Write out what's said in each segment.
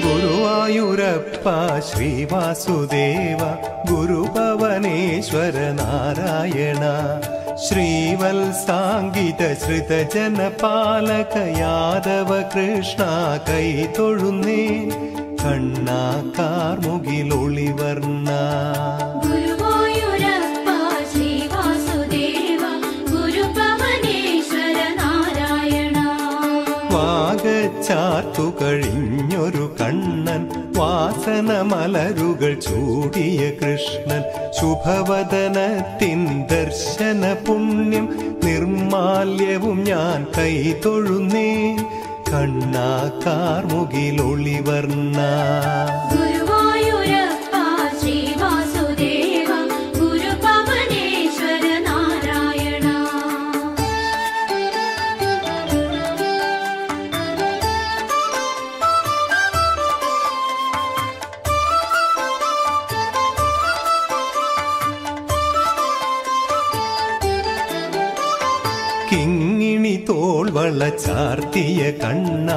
ഗുരുവായൂരപ്പ ശ്രീവാസുദേവ ഗുരുഭവനേശ്വര നാരായണ ശ്രീവത്സാംഗിത ശ്രുതജനപാലക യാദവ കൃഷ്ണ കൈ തൊഴുന്നേ കണ്ണാ കാർമുകിലൊളിവർണ്ണ ഗുരുവായൂരപ്പ ശ്രീവാസുദേവ ഗുരുഭവനേശ്വര നാരായണ വാഗച്ചാർത്തു കഴിഞ്ഞൊരു കണ്ണൻ വാസന മലരുകൾ ചൂടിയ കൃഷ്ണൻ ശുഭവദനത്തിൻ ദർശന പുണ്യം നിർമാല്യവും ഞാൻ കൈ തൊഴുന്നേൻ കണ്ണാ കാർമുകിലൊളിവർണ്ണ ഗുരുവായൂരപ്പ ശ്രീവാസുദേവ ഗുരുഭവനേശ്വര നാരായണ കിങ്ങിണി തോൾവള ചാർത്തിയ കണ്ണ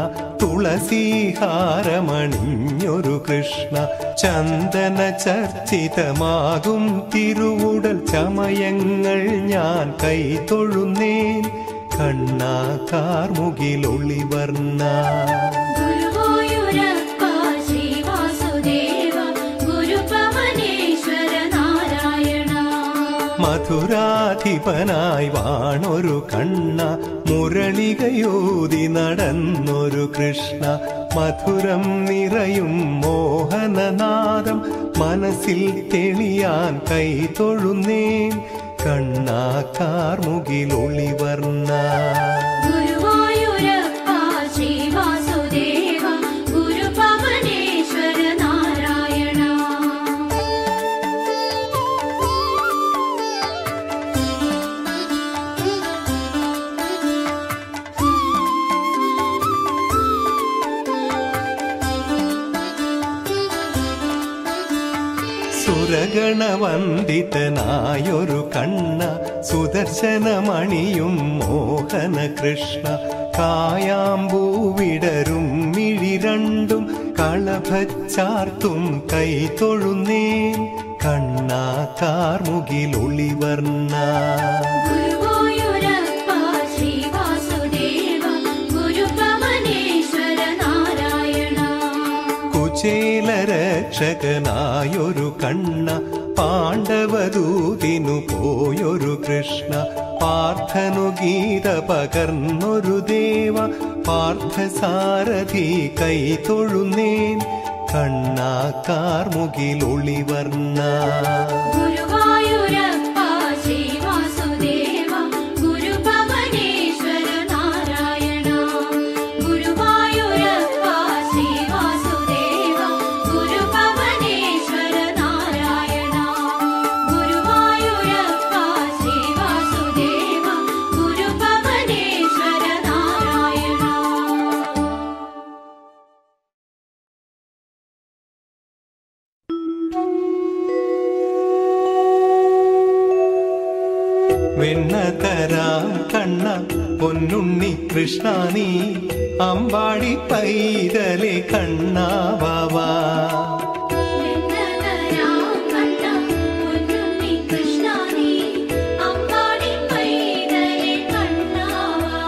തുളസീഹാരമണിഞ്ഞൊരു കൃഷ്ണ ചന്ദന ചർച്ചിതമാകും തിരുവുടൽ ചമയങ്ങൾ ഞാൻ കൈ തൊഴുന്നേൻ കണ്ണാ കാർമുകിലൊളിവർണ്ണ ഗുരുവായൂരപ്പ ശ്രീവാസുദേവ ഗുരുഭവനേശ്വര നാരായണ മധുരാധിപനായി വാണൊരു കണ്ണ മുരളികയോതി നടന്നൊരു കൃഷ്ണ മധുരം നിറയും മോഹനനാദം മനസ്സിൽ തെളിയാൻ കൈ തൊഴുന്നേൻ കണ്ണാ കാർമുകിലൊളിവർണ്ണ ഗുരുവായൂരപ്പ ശ്രീവാസുദേവ ഗുരുഭവനേശ്വര നാരായണ സുരഗണവന്ദിതനായൊരു കണ്ണ സുദർശനമണിയും മോഹന കൃഷ്ണ കായാമ്പൂവിടരും മിഴി രണ്ടും കളഭച്ചാർത്തും കൈ തൊഴുന്നേൻ കണ്ണാ കാർമുകിലൊളിവർണ്ണ ഗുരുവായൂരപ്പ ശ്രീവാസുദേവ ഗുരുഭവനേശ്വര നാരായണ കുചേലരക്ഷകനായൊരു കണ്ണ പാണ്ഡവദൂതിനു പോയൊരു കൃഷ്ണ പാർത്ഥനു ഗീത പകർന്നൊരു ദേവ പാർത്ഥസാരഥി കൈ തൊഴുന്നേൻ കണ്ണാ കാർമുകിലൊളിവർണ്ണ ഗുരുവായൂരപ്പ ശ്രീവാസുദേവ ഗുരുഭവനേശ്വര നാരായണ ഗുരുവായൂരപ്പ ശ്രീവാസുദേവ ഗുരുഭവനേശ്വര നാരായണ ഗുരുവായൂരപ്പ ശ്രീവാസുദേവ ഗുരുഭവനേശ്വര നാരായണ വെണ്ണ തരാം കണ്ണ പൊന്നുണ്ണി കൃഷ്ണ നീ അമ്പാടി പൈതലെ കണ്ണാവാവാ വെണ്ണതരാം കണ്ണ പൊന്നുണ്ണി കൃഷ്ണ നീ അമ്പാടി പൈതലെ കണ്ണാവാ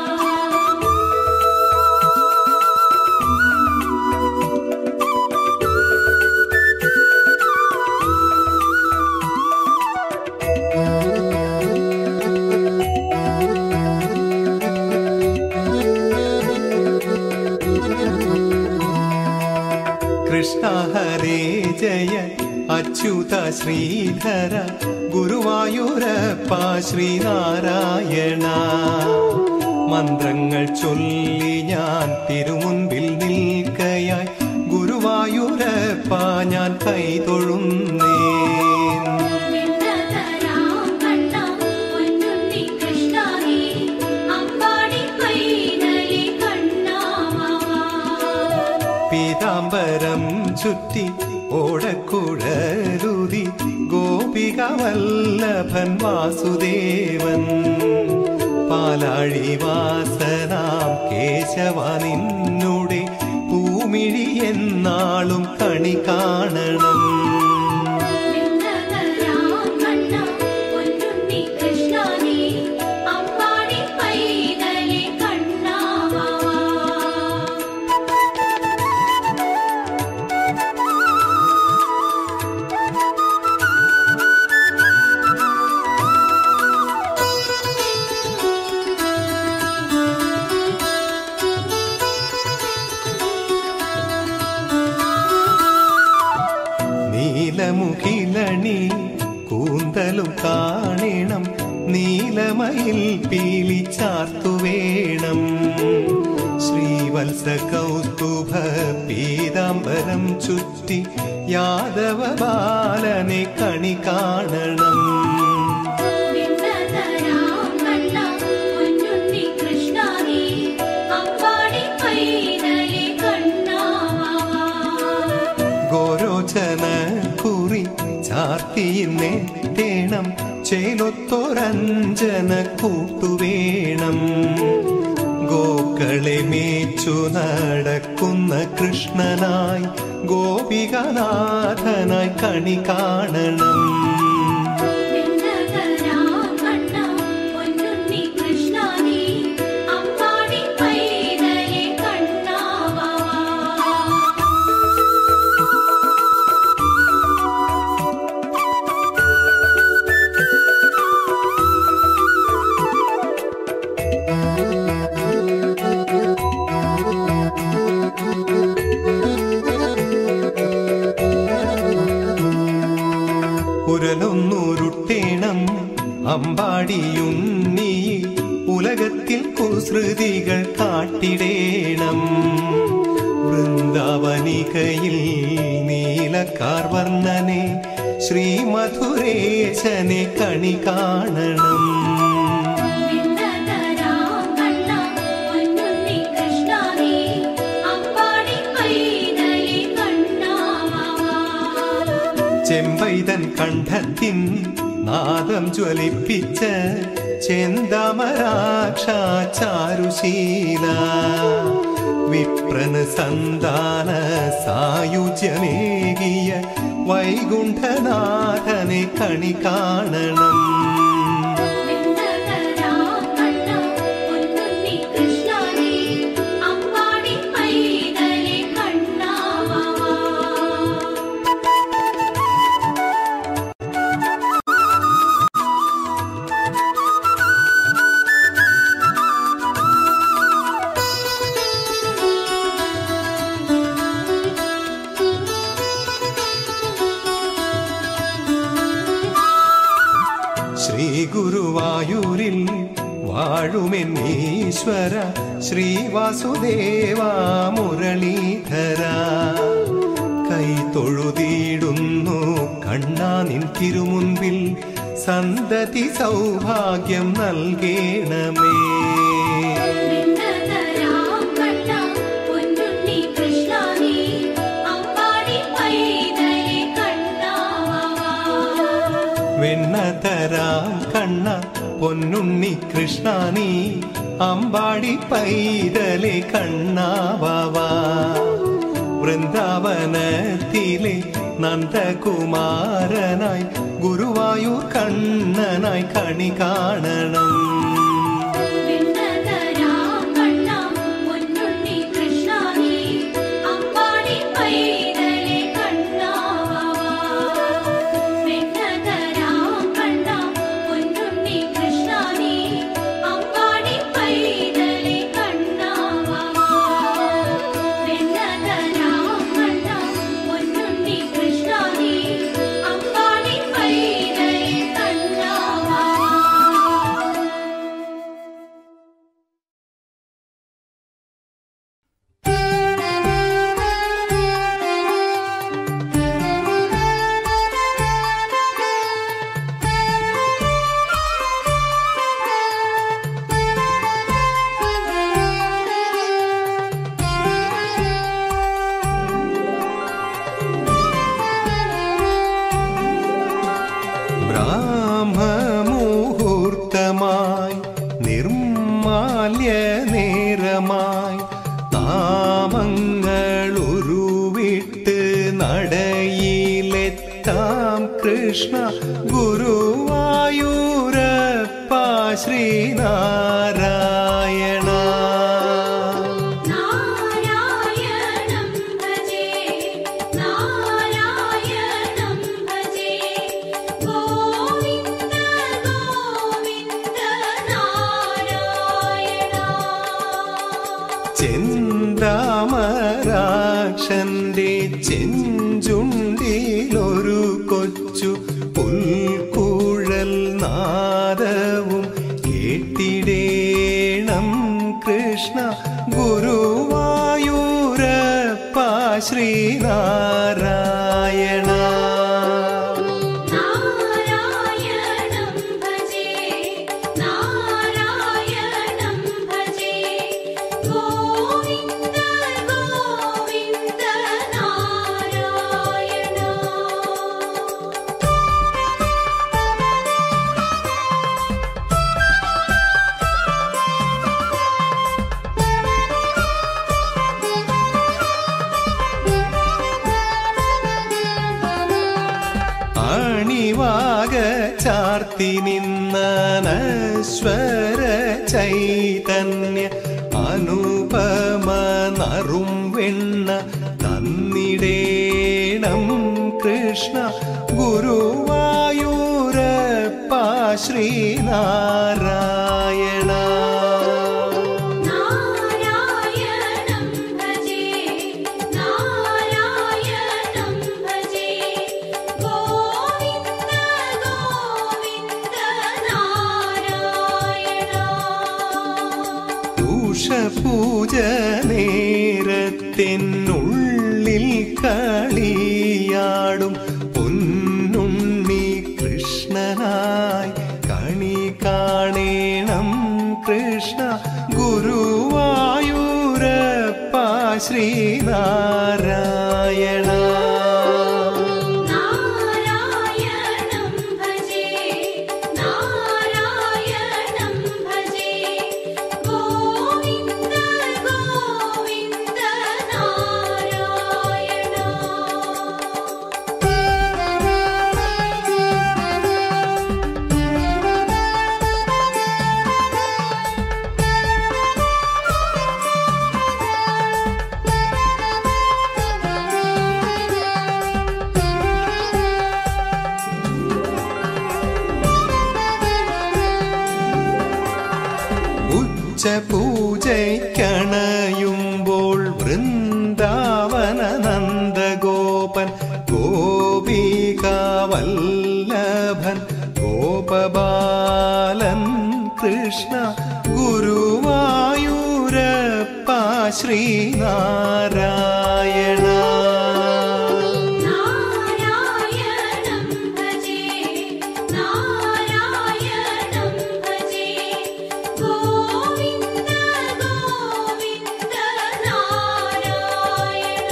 കൃഷ്ണ ഹരേ ജയ അച്യുത ശ്രീധര ഗുരുവായൂരപ്പ ശ്രീനാരായണ മന്ത്രങ്ങൾ ചൊല്ലി ഞാൻ തിരുമുൻപിൽ നിൽക്കയായി ഗുരുവായൂരപ്പ ഞാൻ കൈതൊഴുന്നേ വെണ്ണതരാം കണ്ണ പൊന്നുണ്ണി കൃഷ്ണ നീ അമ്പാടി പൈതലെ കണ്ണാവാ പീതാംബരം ചുറ്റി ഓടക്കുഴലുതി ഗോപിക വല്ലഭൻ വാസുദേവൻ പാലാഴി വാസനാം കേശവ നിന്നുടെ പൂമിഴി എന്ന എന്നാളും കണി കാണണം വിണ്ണകരാം കണ്ണ പൊന്നുണ്ണി കൃഷ്ണ നീ അമ്പാടി പൈതലേ കണ്ണാവാ നീലമുഖിലണി കൂന്തലും കാണണം നീലമയിൽ പീലി ചാർത്തുവേണം ശ്രീവത്സ കൗസ്തുഭ പീതാംബരം ചുറ്റി യാദവ ബാലനെ കണി കാണണം വിണ്ണകരാം കണ്ണ പൊന്നുണ്ണി കൃഷ്ണ നീ അമ്പാടി പൈതലേ കണ്ണാവാ ഗോരോചന കുറി ചാർത്തിയിന്നേണം ചേലൊത്തൊരഞ്ജന കൂട്ടുവേണം ഗോക്കളെ മേച്ചു നടക്കുന്ന കൃഷ്ണനായി ഗോപികനാഥനായി കണി കാണണം വിണ്ണകരാം കണ്ണ പൊന്നുണ്ണി കൃഷ്ണ നീ അമ്പാടി പൈതലേ കണ്ണാവാ ഉരലൊന്നുരുട്ടേണം അമ്പാടിയുണ്ണി ഉലകത്തിൽ കുസൃതികൾ കാട്ടിടേണം വൃന്ദാവനികയിൽ നീലക്കാർവർണ്ണനെ ശ്രീമധുരേശനെ കണി കാണണം വിണ്ണകരാം കണ്ണ പൊന്നുണ്ണി കൃഷ്ണ നീ അമ്പാടി പൈതലേ കണ്ണാവാ ചെമ്പൈതൻ കണ്ഠത്തിൻ നാദം ജ്വലിപ്പിച്ച ചെന്താമരാക്ഷ ചാരുശീല വിപ്രന് സന്താന സായുജ്യമേകിയ വൈകുണ്ഠനാഥനെ കണി കാണണം വിണ്ണകരാം കണ്ണ പൊന്നുണ്ണി കൃഷ്ണ നീ അമ്പാടി പൈതലേ കണ്ണാവാ ശ്രീ ഗുരുവായൂരിൽ വാഴുമെന്നീശ്വര ശ്രീവാസുദേവ മുരളീധര കൈ തൊഴുതിയിടുന്നു കണ്ണാ നിൻ തിരുമുൻപിൽ സന്തതി സൗഭാഗ്യം നൽകേണമേ വിണ്ണകരാം കണ്ണ പൊന്നുണ്ണി കൃഷ്ണ നീ അമ്പാടി പൈതലേ കണ്ണാവാ വെണ്ണതരാം കണ്ണ പൊന്നുണ്ണി കൃഷ്ണ നീ അമ്പാടി പൈതലെ കണ്ണാവാ വൃന്ദാവനത്തിലെ നന്ദകുമാരനായി ഗുരുവായൂർ കണ്ണനായി കണി കാണണം വിണ്ണകരാം കണ്ണ പൊന്നുണ്ണി കൃഷ്ണ നീ അമ്പാടി പൈതലേ കണ്ണാവാ വിണ്ണകരാം കണ്ണ പൊന്നുണ്ണി കൃഷ്ണ നീ അമ്പാടി പൈതലേ കണ്ണാവാ വിണ്ണകരാം കണ്ണ പൊന്നുണ്ണി കൃഷ്ണ നീ അമ്പാടി പൈതലേ കണ്ണാവാ ബ്രാഹ്മമുഹൂർത്തമായി നിർമാല്യ നേരമായി നാമങ്ങൾ ഉരുവിടാൻ വിട്ട് നടയിലെത്താം കൃഷ്ണ ഗുരുവായൂരപ്പ ശ്രീനാരായണ നാരായണം ഭജേ നാരായണം ഭജേ ഗോവിന്ദ ഗോവിന്ദ നാരായണ ചെന്താമരാക്ഷന്റെ ചെഞ്ചുണ്ടിലൊരു കൊച്ചു പുൽക്കുഴൽ നാദവും കേട്ടിടേണം കൃഷ്ണ ഗുരുവായൂരപ്പ ശ്രീനാരായണ നാരായണം ഭജേ നാരായണം ഭജേ ഗോവിന്ദ ഗോവിന്ദ നാരായണ അണിവാക ചാർത്തി നിന്ന നശ്വര ചൈതന്യ അനുപമ നറും വെണ്ണ തന്നിടേണം കൃഷ്ണ ഗുരുവായൂരപ്പ ശ്രീനാരായണ നാരായണം ഭജേ നാരായണം ഭജേ ഗോവിന്ദ ഗോവിന്ദ നാരായണ ദൂഷപൂജ നേരത്തെന്നുള്ളിൽ കളിയാടും പൊന്നുണ്ണി കൃഷ്ണനായി കണി കാണേണം കൃഷ്ണ ഗുരുവായൂരപ്പ ശ്രീനാരായണ നാരായണം ഭജേ നാരായണം ഭജേ ഗോവിന്ദ ഗോവിന്ദ നാരായണ ഉച്ച പൂജയ്ക്കണയുമ്പോൾ വൃന്ദാവന നന്ദഗോപൻ ഗോപികാവല്ലഭൻ ഗോപബാലൻ കൃഷ്ണ ഗുരുവായൂരപ്പ ശ്രീനാരായണ നാരായണം ഭജേ നാരായണം ഭജേ ഗോവിന്ദ ഗോവിന്ദ നാരായണ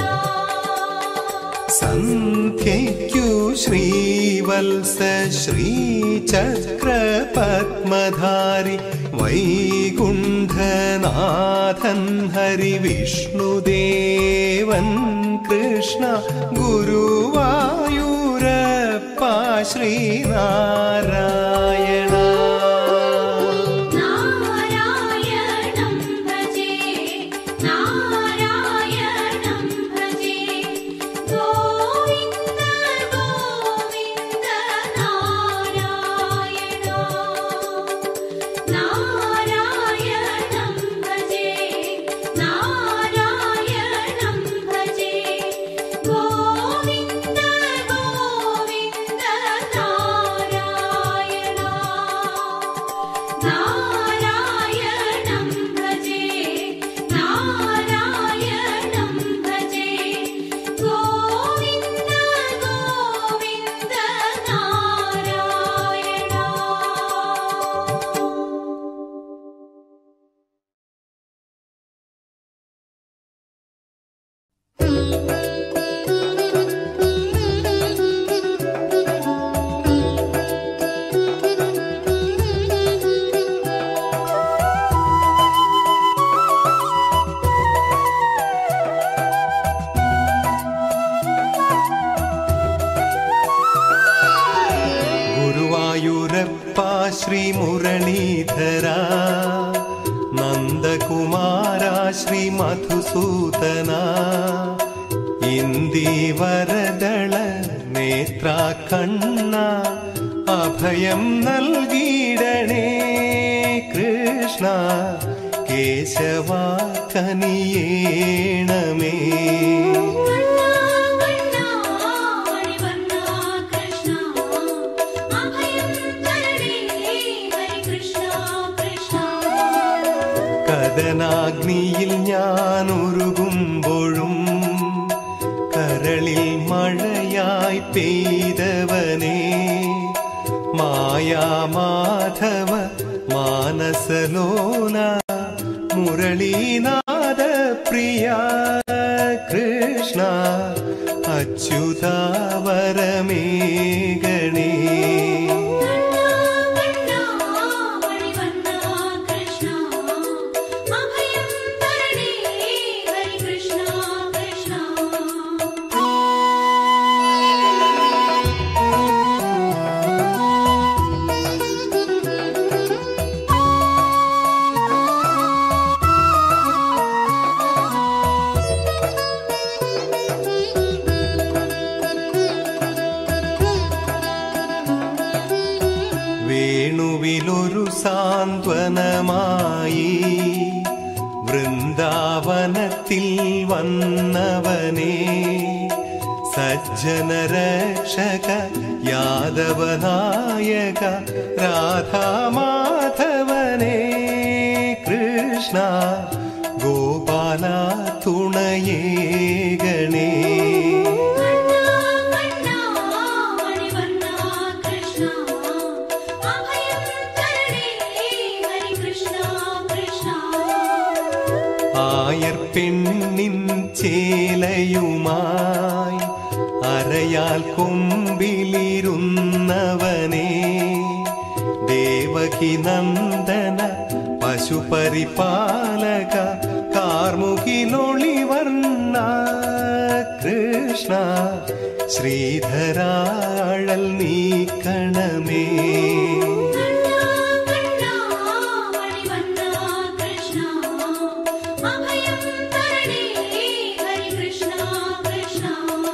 സന്ധ്യയ്ക്കു ശ്രീവത്സ ശ്രീചക്രപത്മധാരി വൈകുണ്ഠനാഥൻ ഹരിവിഷ്ണുദേവൻ കൃഷ്ണ ഗുരുവായൂരപ്പ ശ്രീനാരായണ നാരായണം ഭജേ നാരായണം ഭജേ ഗോവിന്ദ ഗോവിന്ദ നാരായണ നാരായണം ഭജേ നാരായണം ഭജേ ഗോവിന്ദ ഗോവിന്ദ നാരായണ ശ്രീമുരളീധര നന്ദകുമാര ശ്രീ മധുസൂദന ഇന്ദീവരദള നേത്ര കണ്ണ അഭയം നൽകിയിടണേ കൃഷ്ണ കേശവ കനിയേണമേ കണ്ണാ മണിവർണ്ണാ കൃഷ്ണ അഭയം തരണേ ഹരി കൃഷ്ണ കൃഷ്ണ കഥനാഗ്നിയിൽ ഞാൻ ഉരുകുമ്പോഴും കരളിൽ മഴയായി പെയ്തവനേ മായാമാധവ മാനസലോല മുരളീനാഥ പ്രിയ കൃഷ്ണ അച്യുതാവരമേഗണേ കണ്ണാ മണിവർണ്ണാ കൃഷ്ണ അഭയം തരണേ ഹരി കൃഷ്ണ കൃഷ്ണ വേണുവിലൊരു സാന്ത്വനമായി വൃന്ദാവനത്തിൽ വന്നവനേ സജ്ജനരക്ഷക യാദവനായക രാധാമാധവനേ കൃഷ്ണ ഗോപാല തുണയേകണേ കണ്ണാ മണിവർണ്ണാ കൃഷ്ണ അഭയം തരണേ ഹരി കൃഷ്ണ കൃഷ്ണ ആയർ പെണ്ണിൻ ചേലയുമായി അരയാൽ കൊമ്പിലിരുന്നവനേ ദേവകി നന്ദന പശുപരിപാലക കാർമുകിലൊളിവർണ്ണ കൃഷ്ണ ശ്രീധരാഴൽ നീക്കണമേ കണ്ണാ മണിവർണ്ണാ കൃഷ്ണ അഭയം തരണേ ഹരി കൃഷ്ണ കൃഷ്ണ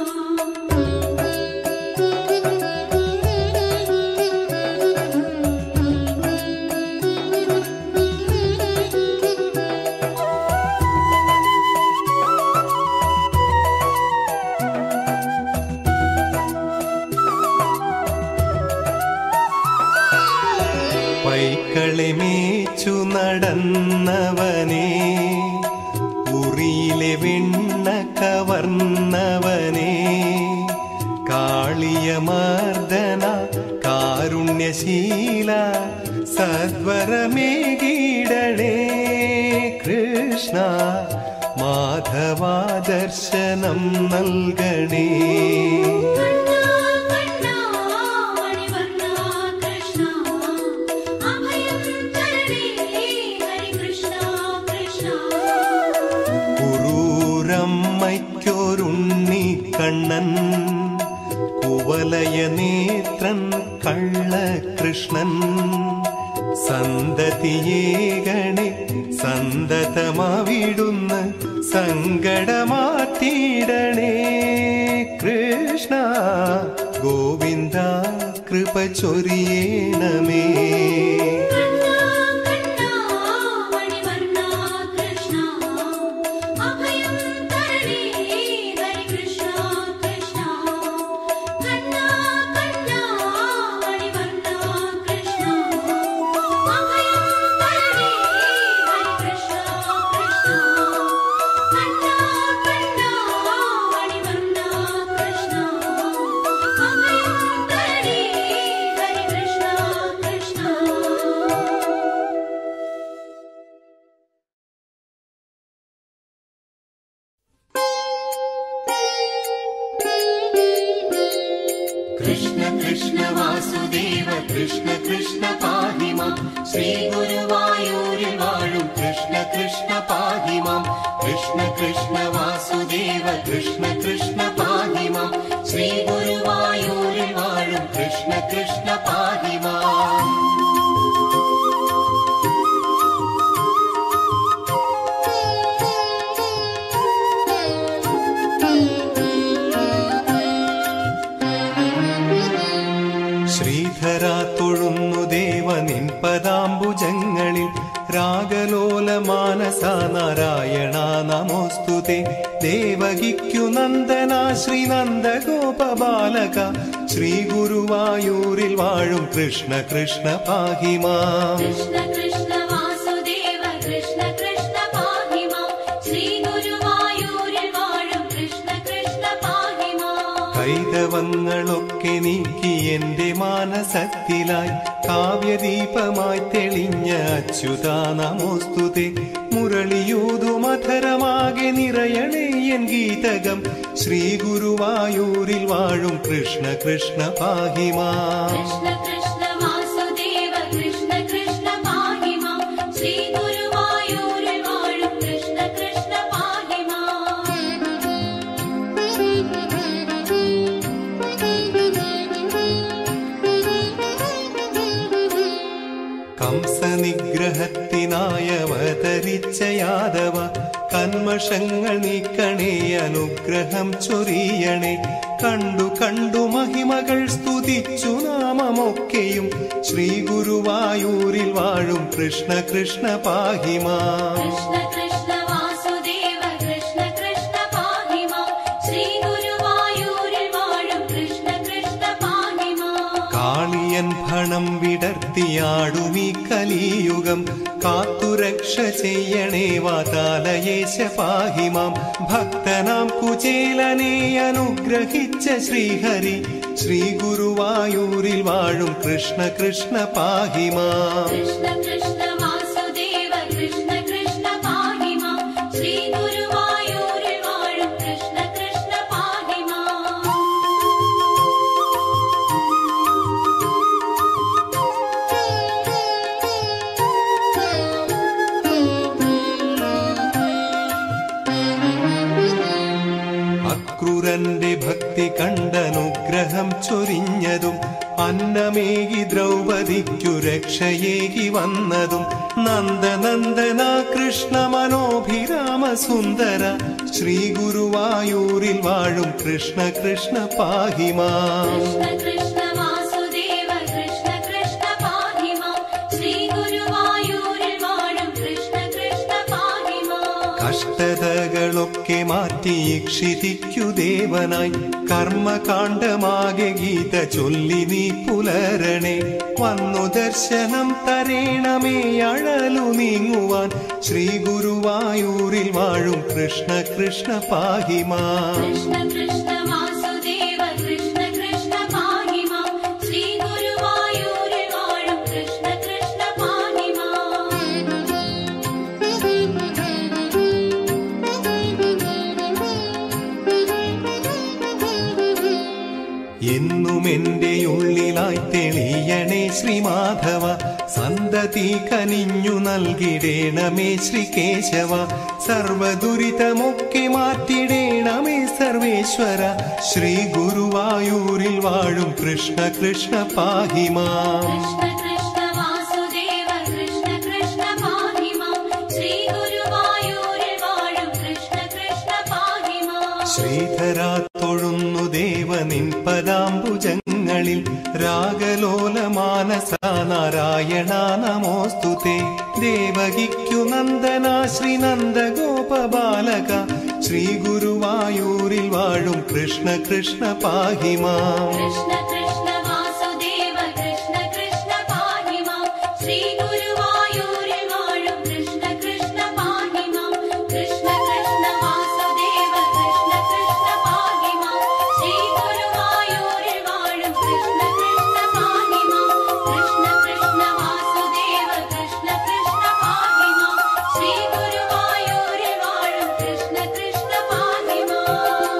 പൈക്കളെ മേച്ചു നടന്നവനേ ഉറിയിലെ വെണ്ണ കവർന്നവനേ കാളിയമർദ്ദന കാരുണ്യശീല സദ്വരമേകീടണേ കൃഷ്ണ മാധവ ദർശനം നൽകണേ കണ്ണാ മണിവർണ്ണാ കൃഷ്ണ അഭയം തരണേ ഹരി കൃഷ്ണ കൃഷ്ണ കുറൂരമ്മയ്ക്കൊരുണ്ണി കണ്ണൻ കുവലയ നേത്രൻ കള്ളകൃഷ്ണൻ സന്തതിയേകണെ സന്തതമാവിടുന്ന് സങ്കടമാറ്റിയിടണേ കൃഷ്ണ ഗോവിന്ദ കൃപ ചൊരിയണമേ കണ്ണാ മണിവർണ്ണാ കൃഷ്ണ അഭയം തരണേ ഹരി കൃഷ്ണ കൃഷ്ണ കണ്ണാ കണ്ണാ മണിവർണ്ണാ കൃഷ്ണ അഭയം തരണേ ഹരി കൃഷ്ണ കൃഷ്ണ കണ്ണാ കണ്ണാ മണിവർണ്ണാ കൃഷ്ണ അഭയം തരണേ ഹരി കൃഷ്ണ കൃഷ്ണ कृष्ण कृष्ण वासुदेव कृष्ण कृष्ण पाहि मां श्रीगुरुवायूरिൽ വാഴും കൃഷ്ണ കൃഷ്ണ പാഹി മാം കൃഷ്ണ കൃഷ്ണ വാസുദേവ കൃഷ്ണ കൃഷ്ണ പാഹി മാം ശ്രീഗുരുവായൂരിൽ വാഴും കൃഷ്ണ കൃഷ്ണ പാഹി മാം നിൻപദാംബുജങ്ങളിൽ രാഗലോല മാനസ നാരായണ നമോസ്തുതേ ദേവകിക്കു നന്ദന ശ്രീനന്ദ ഗോപബാലക ശ്രീ ഗുരുവായൂരിൽ വാഴും കൃഷ്ണ കൃഷ്ണ പാഹിമാം കൃഷ്ണ കൃഷ്ണ വാസുദേവ കൃഷ്ണ കൃഷ്ണ പാഹി മാം ശ്രീ ഗുരുവായൂരിൽ വാഴും കൃഷ്ണ കൃഷ്ണ പാഹി മാം കൈതവങ്ങളൊക്കെ നീക്കി എന്റെ മാനസത്തിലായി കാവ്യദീപമായി തെളിഞ്ഞ അച്യുത നമോസ്തുതേ മുരളിയൂതു മധുരമാകെ നിറയണേ എൻ ഗീതകം ശ്രീ ഗുരുവായൂരിൽ വാഴും കൃഷ്ണ കൃഷ്ണ പാഹിമാ കൃഷ്ണ കൃഷ്ണ വാസുദേവ കൃഷ്ണ കൃഷ്ണ പാഹി മാം ശ്രീ ഗുരുവായൂരിൽ വാഴും കൃഷ്ണ കൃഷ്ണ പാഹി മാം കംസനിഗ്രഹത്തിനായി അവതരിച്ച യാദവ കന്മഷങ്ങൾ നീക്കണേ അനുഗ്രഹം ചൊരിയണേ കണ്ടു കണ്ടു മഹിമകൾ സ്തുതിച്ചു നാമമൊക്കെയും ശ്രീ ഗുരുവായൂരിൽ വാഴും കൃഷ്ണ കൃഷ്ണ പാഹിമാ കൃഷ്ണ കൃഷ്ണ വാസുദേവ കൃഷ്ണ കൃഷ്ണ പാഹി മാം ശ്രീ ഗുരുവായൂരിൽ വാഴും കൃഷ്ണ കൃഷ്ണ പാഹി മാം കാളിയൻ ഭണം വിടർത്തിയാടുമീ കലിയുഗം കാത്തുരക്ഷ ചെയ്യണേ വാതാലയേശ പാഹിമാം ഭക്തനാം കുചേലനെ അനുഗ്രഹിച്ച ശ്രീഹരി ശ്രീ ഗുരുവായൂരിൽ വാഴും കൃഷ്ണ കൃഷ്ണ പാഹിമാം കൃഷ്ണ കൃഷ്ണ വാസുദേവ കൃഷ്ണ കൃഷ്ണ പാഹി മാം ശ്രീ ഗുരുവായൂരിൽ വാഴും കൃഷ്ണ കൃഷ്ണ പാഹി മാം അക്രൂരന്റെ ഭക്തി കണ്ടനുഗ്രഹം ചൊരിഞ്ഞതും അന്നമേകി ദ്രൗപദിക്കു രക്ഷയേകി വന്നതും നന്ദനന്ദന കൃഷ്ണ മനോഭിരാമ സുന്ദര ശ്രീ ഗുരുവായൂരിൽ വാഴും കൃഷ്ണ കൃഷ്ണ പാഹിമാ കൃഷ്ണ കൃഷ്ണ വാസുദേവ കൃഷ്ണ കൃഷ്ണ പാഹി മാം ശ്രീ ഗുരുവായൂരിൽ വാഴും കൃഷ്ണ കൃഷ്ണ പാഹി മാം കഷ്ടതകളൊക്കെ മാറ്റി ഇക്ഷിതിക്കു ദേവനായി കർമ്മകാണ്ഡമാകെ ഗീത ചൊല്ലി നീ പുലരണേ വന്നു ദർശനം തരേണമേ അഴലു നീങ്ങുവാൻ ശ്രീ ഗുരുവായൂരിൽ വാഴും കൃഷ്ണ കൃഷ്ണ പാഹിമാ കൃഷ്ണ കൃഷ്ണ വാസുദേവ കൃഷ്ണ കൃഷ്ണ പാഹി മാം ശ്രീ ഗുരുവായൂരിൽ വാഴും കൃഷ്ണ കൃഷ്ണ പാഹി മാം എന്നും എന്റെ ഉള്ളിലായി തെളിയണേ ശ്രീമാധവ സന്തതി കനിഞ്ഞു നൽകിടേണമേ ശ്രീ കേശവ സർവദുരിതമൊക്കെ മാറ്റിടേണമേ സർവേശ്വര ശ്രീ ഗുരുവായൂരിൽ വാഴും കൃഷ്ണ കൃഷ്ണ പാഹിമാ കൃഷ്ണ കൃഷ്ണ വാസുദേവ കൃഷ്ണ കൃഷ്ണ പാഹി മാം ശ്രീ ഗുരുവായൂരിൽ വാഴും കൃഷ്ണ കൃഷ്ണ പാഹി മാം ശ്രീധര തൊഴുന്നു ദേവനിൻ പദാംബുജങ്ങളിൽ രാഗലോല മാനസ നാരായണ നമോസ്തുതേ ദേവകിക്കു നന്ദന ശ്രീനന്ദ ഗോപബാലക ശ്രീ ഗുരുവായൂരിൽ വാഴും കൃഷ്ണ കൃഷ്ണ പാഹിമാം കൃഷ്ണ കൃഷ്ണ വാസുദേവ കൃഷ്ണ കൃഷ്ണ പാഹി മാം ശ്രീ ഗുരുവായൂരിൽ വാഴും കൃഷ്ണ കൃഷ്ണ പാഹി മാം കൃഷ്ണ കൃഷ്ണ വാസുദേവ കൃഷ്ണ കൃഷ്ണ പാഹി മാം ശ്രീ ഗുരുവായൂരിൽ വാഴും കൃഷ്ണ കൃഷ്ണ പാഹി മാം കൃഷ്ണ കൃഷ്ണ വാസുദേവ കൃഷ്ണ കൃഷ്ണ പാഹി മാം ശ്രീ ഗുരുവായൂരിൽ വാഴും കൃഷ്ണ കൃഷ്ണ പാഹി മാം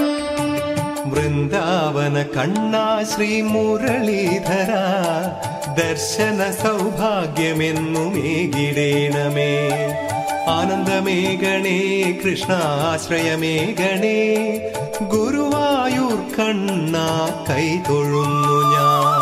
വൃന്ദാവന കണ്ണാ ശ്രീ മുരളീധര ദർശന സൗഭാഗ്യമെന്നുമേകിടേണമേ ആനന്ദമേകണേ കൃഷ്ണ ആശ്രയമേകണേ ഗുരുവായൂർ കണ്ണ കൈതൊഴുന്നു ഞാൻ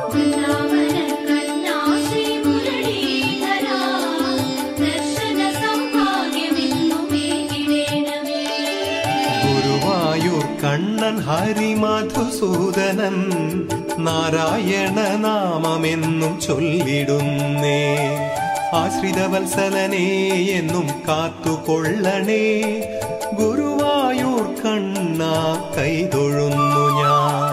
ഗുരുവായൂർ കണ്ണൻ ഹരിമധുസൂദനൻ നാരായണ നാമമെന്നും ചൊല്ലിടുന്നേ ആശ്രിതവത്സലനേ എന്നും കാത്തുകൊള്ളണേ ഗുരുവായൂർ കണ്ണ കൈതൊഴുന്നു ഞാൻ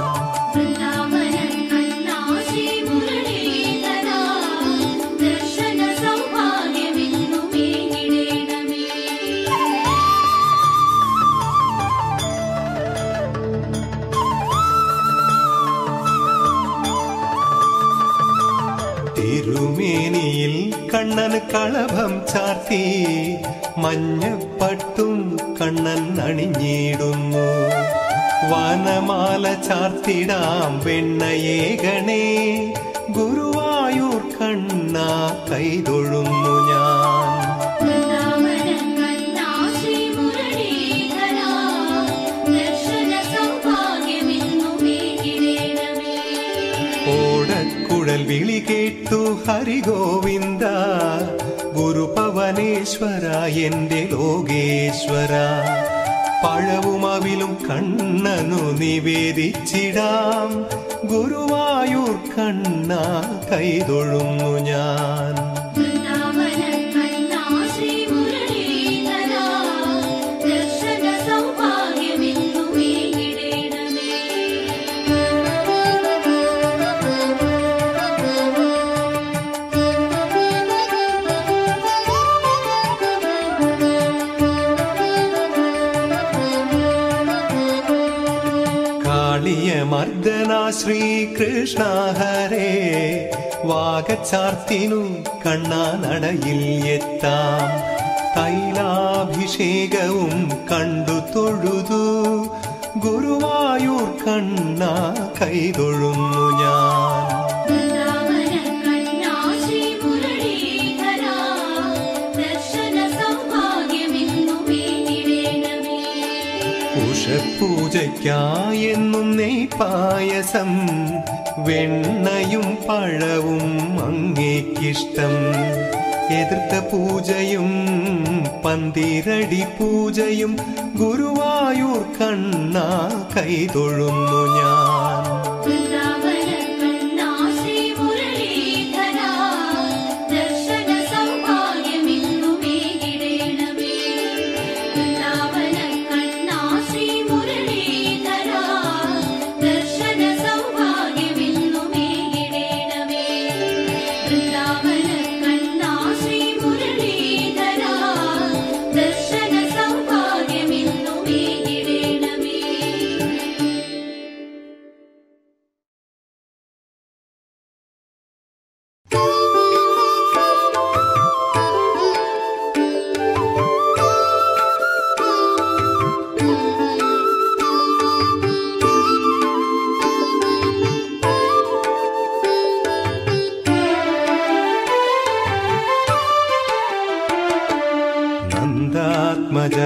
തിരുമേനിയിൽ കണ്ണന് കളഭം ചാർത്തി മഞ്ഞപ്പട്ടും കണ്ണൻ അണിഞ്ഞിടുന്നു വനമാല ചാർത്തിടാം വെണ്ണയേകണേ ഗുരുവായൂർ കണ്ണ കൈതൊഴുന്നു ഞാൻ ഓടക്കുഴൽ വിളി കേട്ടു ഹരിഗോവിന്ദ ഗുരുപവനേശ്വര എന്റെ ലോകേശ്വര പഴവും അവിലും കണ്ണനു നിവേദിച്ചിടാം ഗുരുവായൂർ കണ്ണ കൈതൊഴുന്നു ഞാൻ കാളിയ മർദ്ദന ശ്രീകൃഷ്ണ ഹരേ വാഗച്ചാർത്തിനു കണ്ണാനടയിൽ എത്താം തൈലാഭിഷേകവും കണ്ടു തൊഴുതു ഗുരുവായൂർ കണ്ണ കൈതൊഴുന്നു ഞാൻ ഉഷപൂജയ്ക്കായെന്നും നെയ് പായസം വെണ്ണയും പഴവും അങ്ങേക്കിഷ്ടം എതിർത്ത പൂജയും പന്തിരടി പൂജയും ഗുരുവായൂർ കണ്ണ കൈതൊഴുന്നു ഞാൻ നന്ദാത്മജ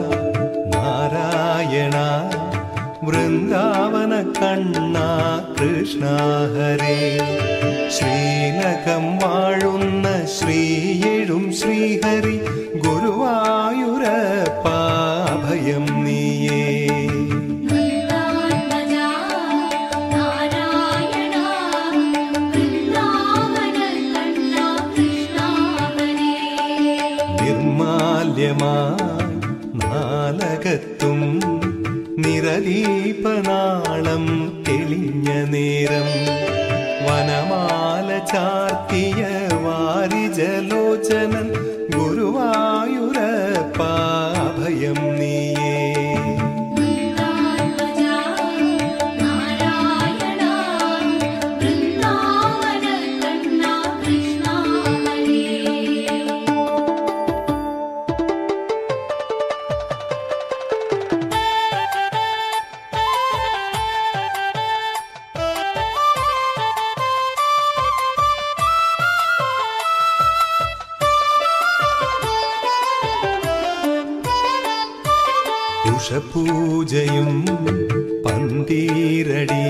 നാരായണ വൃന്ദാവന കണ്ണ കൃഷ്ണ ഹരേ ശ്രീലകം വാഴുന്ന ശ്രീയെഴും ശ്രീഹരി ഗുരുവായൂരപ്പാഭയം നീയേ നിർമാല്യമായി നാലകത്തും നിറദീപനാളം തെളിഞ്ഞ നേരം വനമാല ചാർത്തിയ വാരിജലോചനൻ ഗുരുവായൂരപ്പാഭയം നീയേ ും ഉഷപൂജയും പന്തീരടി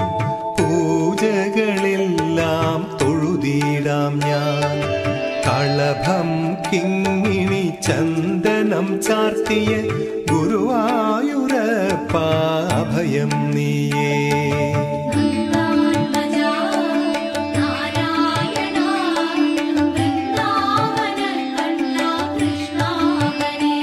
പൂജകളെല്ലാം തൊഴുതിടാം ഞാൻ കളഭം കിങ്ങിണി ചന്ദനം ചാർത്തിയ ഗുരുവായൂരപ്പാഭയം നീയേ നന്ദാത്മജാ നാരായണ വൃന്ദാവന കണ്ണാ കൃഷ്ണ ഹരേ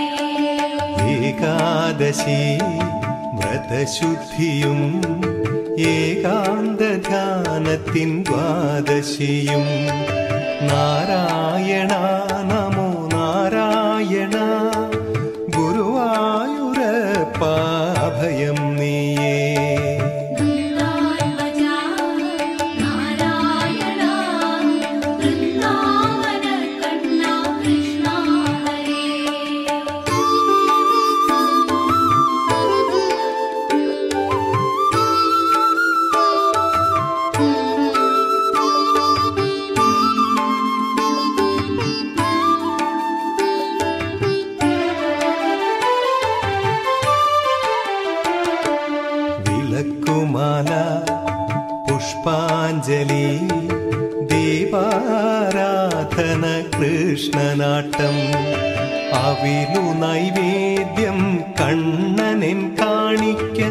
ഏകാദശി വ്രതശുദ്ധിയും ഏകാന്ത ധ്യാനത്തിൻ ദ്വാദശിയും നാരായണ നമോ നാരായണ ഗുരുവായൂരപ്പാഭയം നീയേ നന്ദാത്മജാ നാരായണ വൃന്ദാവന കണ്ണാ കൃഷ്ണ ഹരേ വിളക്കുമാല പുഷ്പാഞ്ജലി ദീപാരാധന കൃഷ്ണനാട്ടം അവിലു നൈവേദ്യം കണ്ണനെൻ കാണിക്ക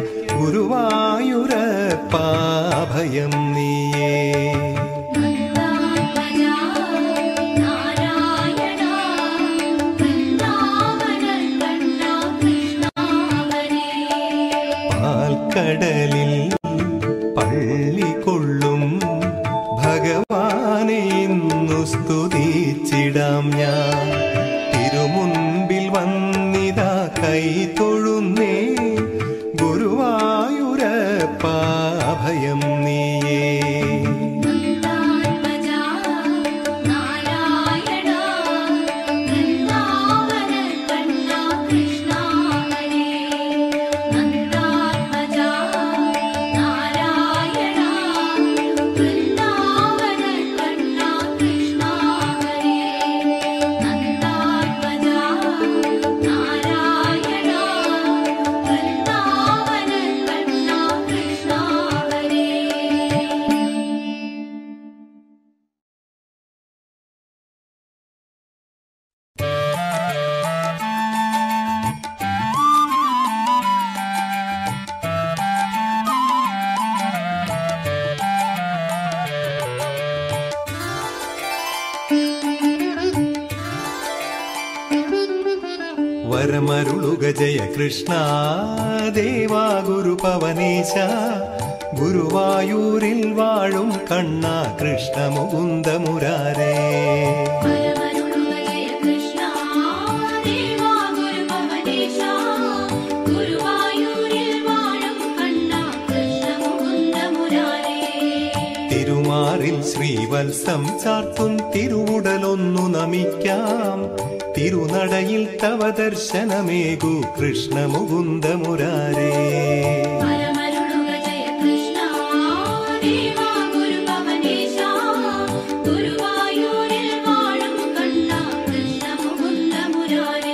ഗുരുവായൂരപ്പാഭയം നീയേ നന്ദാത്മജാ നാരായണ വൃന്ദാവന കണ്ണാ കൃഷ്ണ ഹരേ പാൽക്കടലിൽ പള്ളി കൊള്ളും ഭഗവാനെ ഇന്നു സ്തുതിച്ചിടാം ഞാൻ തിരുമുൻപിൽ വന്നിതാ കൈ തൊഴുന്നേ ഗുരുവായൂരപ്പാഭയം നീയേ നന്ദാത്മജാ നാരായണ വൃന്ദാവന കണ്ണാ കൃഷ്ണ ഹരേ നന്ദാത്മജാ നാരായണ വൃന്ദാവന കണ്ണാ കൃഷ്ണ ഹരേ നന്ദാത്മജാ നാരായണ വൃന്ദാവന കണ്ണാ കൃഷ്ണ ഹരേ വരമരുളുക ജയ കൃഷ്ണ ദേവാ ഗുരു പവനേശ ഗുരുവായൂരിൽ വാഴും കണ്ണ കൃഷ്ണ മുകുന്ദ മുരാരേ പരമരുളുക ജയ കൃഷ്ണ ദേവാ ഗുരുഭവനേശ ഗുരുവായൂരിൽ വാഴും കണ്ണ കൃഷ്ണ മുകുന്ദ മുരാരേ തിരുമാറിൽ ശ്രീവത്സം ചാർത്തും തിരുവുടലൊന്നു നമിക്കാം തിരുനടയിൽ തവ ദർശനമേകു കൃഷ്ണ മുകുന്ദ മുരാരേ പരമരുളുക ജയ കൃഷ്ണ ദേവാ ഗുരുഭവനേശ ഗുരുവായൂരിൽ വാഴും കണ്ണ കൃഷ്ണ മുകുന്ദ മുരാരേ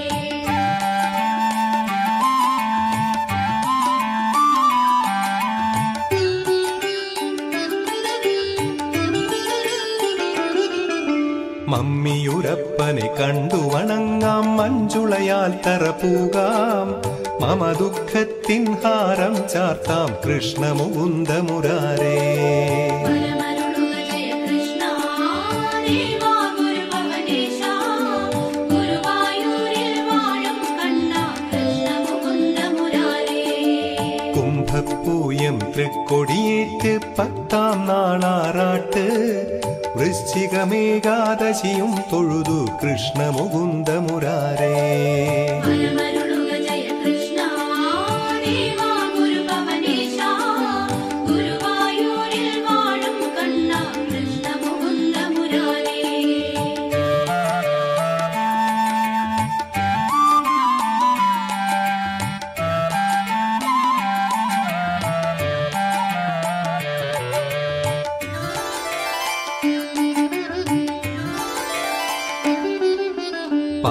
മമ്മിയുരപ്പനെ കണ്ടു വണങ്ങാം മഞ്ജുളയാൽ തറപൂകാം മമ ദുഃഖത്തിൻ ഹാരം ചാർത്താം കൃഷ്ണ മുകുന്ദ മുരാരേ പരമരുളുക ജയ കൃഷ്ണ ദേവാ ഗുരുഭവനേശ ഗുരുവായൂരിൽ വാഴും കണ്ണ കൃഷ്ണ മുകുന്ദ മുരാരേ കുംഭപ്പൂയം തൃക്കൊടിയേറ്റ് പത്താം നാളാറാട്ട് വൃശ്ചികമേകാദശിയും തൊഴുതു കൃഷ്ണ മുകുന്ദ മുരാരേ പരമരുളുക ജയ കൃഷ്ണ ദേവാ ഗുരുഭവനേശ ഗുരുവായൂരിൽ വാഴും കണ്ണ കൃഷ്ണ മുകുന്ദ മുരാരേ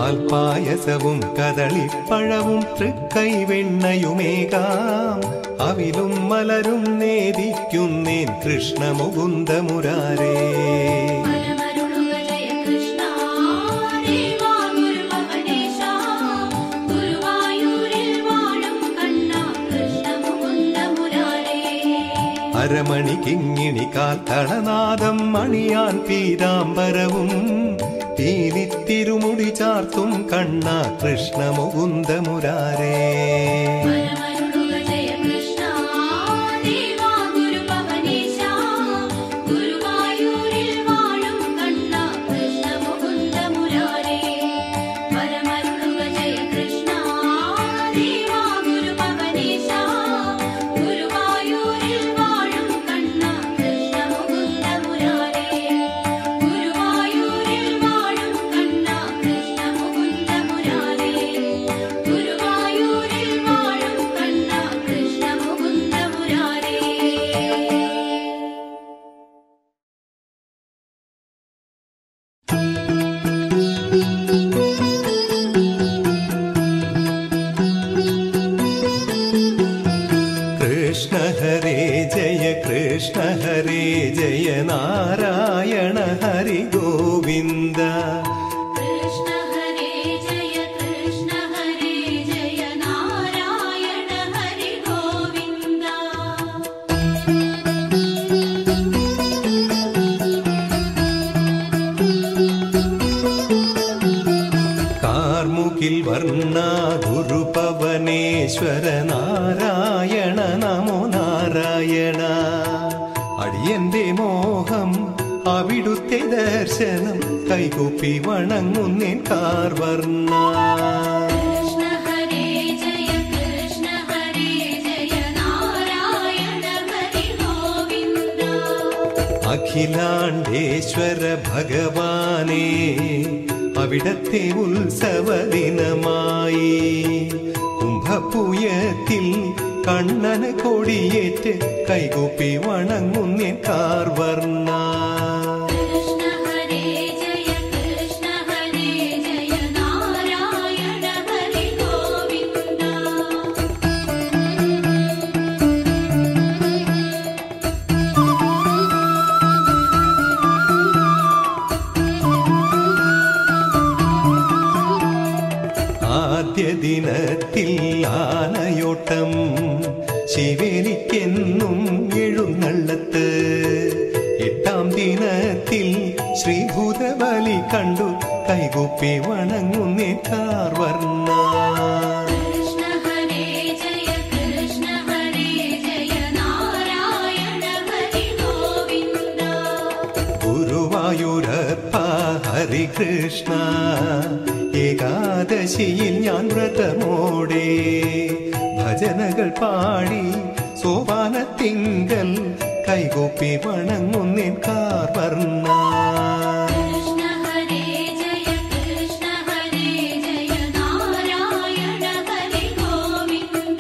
പാൽപായസവും കദളിപ്പഴവും തൃക്കൈവെണ്ണയുമേകാം അവിലും മലരും നേദിക്കുന്നേൻ കൃഷ്ണമുകുന്ദമുരാരേ പരമരുളുക ജയ കൃഷ്ണ ദേവാ ഗുരുഭവനേശ ഗുരുവായൂരിൽ വാഴും കണ്ണ കൃഷ്ണ മുകുന്ദ മുരാരേ അരമണി കിങ്ങിണി കാൽത്തളനാദം മണിയാൻ പീതാംബരവും പീലിത്തിരുമുടി ചാർത്തും കണ്ണ കൃഷ്ണമുകുന്ദമുരാരേ പരമരുളുക ജയ കൃഷ്ണ ദേവാ ഗുരുഭവനേശ ഗുരുവായൂരിൽ വാഴും കണ്ണ കൃഷ്ണ മുകുന്ദ മുരാരേ പരമരുളുക ജയ കൃഷ്ണ ദേവാ ഗുരുഭവനേശ ഗുരുവായൂരിൽ വാഴും കണ്ണ കൃഷ്ണ മുകുന്ദ മുരാരേ ഗുരുവായൂരിൽ വാഴും കണ്ണ കൃഷ്ണ മുകുന്ദ മുരാരേ ഗുരുവായൂരിൽ വാഴും കണ്ണ കൃഷ്ണ മുകുന്ദ മുരാരേ കൃഷ്ണ ഹരേ ജയ കൃഷ്ണ ഹരേ ജയ നാരായണ ഹരി ഗോവിന്ദ കൃഷ്ണ ഹരേ ജയ കൃഷ്ണ ഹരേ ജയ നാരായണ ഹരി ഗോവിന്ദ കാർമുകിൽ വർണ്ണ ഗുരുപവനേശ്വര നാരായണ നമോ നാരായണ അടിയന്റെ മോഹം അവിടുത്തെ ദർശനം കൈകൂപ്പി വണങ്ങുന്നേൻ കാർവർണ്ണ കൃഷ്ണ ഹരേ ജയ കൃഷ്ണ ഹരേ ജയ നാരായണ ഹരി ഗോവിന്ദ അഖിലാണ്ടേശ്വര ഭഗവാനേ അവിടത്തെ ഉത്സവ ദിനമായി കുംഭപൂയത്തിൽ കണ്ണന കൊടിയേറ്റ് കൈകൂപ്പി വണങ്ങുന്നേൻ കാർവർണ്ണ കൃഷ്ണ ഹരേ ജയ കൃഷ്ണ ഹരേ ജയ നാരായണ ഹരി ഗോവിന്ദ ആദ്യ ദിനത്തിൽ ആനയോട്ടം ശിവനിക്കെന്നും എഴുന്നള്ളത്ത് എട്ടാം ദിനത്തിൽ ശ്രീഭൂതബലി കണ്ടു കൈകൂപ്പി വണങ്ങുന്നേ കാർവർണ്ണ കൃഷ്ണ ഹരേ ജയ കൃഷ്ണ ഹരേ ജയ നാരായണ ഹരി ഗോവിന്ദ ഗുരുവായൂരപ്പ ഹരികൃഷ്ണ ഏകാദശിയിൽ ഞാൻ വ്രതമോടെ ഭജനകൾ പാടി സോപാനത്തിങ്കൽ കൈകൂപ്പി വണങ്ങുന്നേൻ കാർവർണ്ണ കൃഷ്ണ ഹരേ ജയ കൃഷ്ണ ഹരേ ജയ നാരായണ ഹരി ഗോവിന്ദ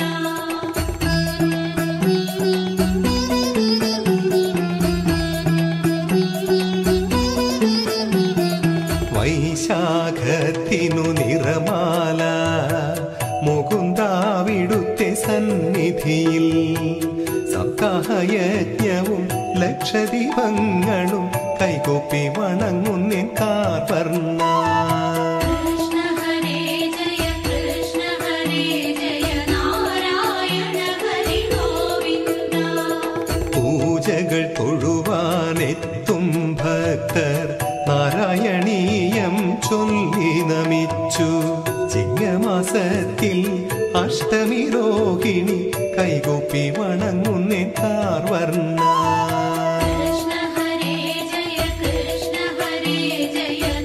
വൈശാഖത്തിനു നിറമാല മുകുന്ദാവിടുത്തെ സന്നിധിയിൽ സപ്താഹയജ്ഞവും ലക്ഷദീപങ്ങളും കൈകൂപ്പി വണങ്ങുന്നേൻ കാർവർണ്ണ കൃഷ്ണ ഹരേ ജയ കൃഷ്ണ ഹരേ ജയ നാരായണ ഹരി ഗോവിന്ദ പൂജകൾ തൊഴുവാനെത്തും ഭക്തർ നാരായണീയം ചൊല്ലി നമിച്ചു ചിങ്ങമാസത്തിൽ അഷ്ടമി രോഹിണി കൈകൂപ്പി വണങ്ങുന്നേ കാർവർണ്ണ കൃഷ്ണ ഹരേ ജയ കൃഷ്ണ ഹരേ ജയ